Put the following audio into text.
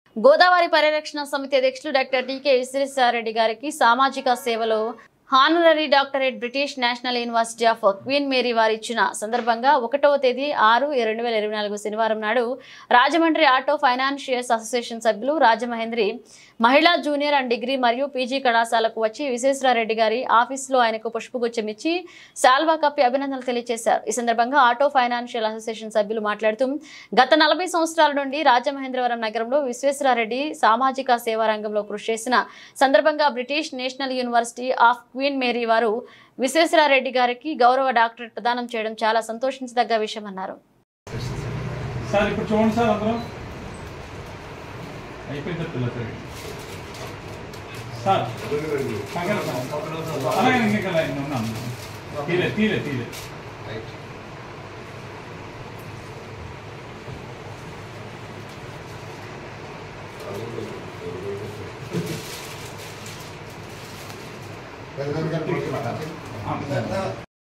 గోదావరి పరిరక్షణ సమితి అధ్యక్షులు డాక్టర్ టీకే విశ్వేశ్వరరెడ్డి గారికి సామాజిక సేవలో honorary doctorate British national university of queen Mary వారు ఇచ్చిన సందర్భంగా ఒకటవ తేదీ ఆరు రెండు వేల ఇరవై నాలుగు శనివారం నాడు రాజమండ్రి ఆటో ఫైనాన్షియర్స్ అసోసియేషన్ సభ్యులు రాజమహేంద్రి మహిళా జూనియర్ అండ్ డిగ్రీ మరియు పీజీ కళాశాలకు వచ్చి విశ్వేశ్వరరెడ్డి గారి ఆఫీసులో ఆయనకు పుష్పగుచ్చం ఇచ్చి శాల్వా కప్పి అభినందనలు తెలియజేశారు ఈ సందర్భంగా ఆటో ఫైనాన్షియల్ అసోసియేషన్ సభ్యులు మాట్లాడుతూ గత నలభై సంవత్సరాల నుండి రాజమహేంద్రవరం నగరంలో విశ్వేశ్వరరెడ్డి సామాజిక సేవా రంగంలో కృషి చేసిన సందర్భంగా British national university of queen Mary వారు విశ్వేశ్వరరెడ్డి గారికి గౌరవ డాక్టరేట్ ప్రదానం చేయడం చాలా సంతోషించదగ్గ విషయం అన్నారు సార్ ఇప్పుడు చూడండి సార్ అందరూ అయిపోయింది పిల్లలు సార్ కంగారు సార్ అలాగే ఇంకా లైన్ ఉన్నాను తీలే తీలే తీలే పెద్దదానికి ఆ.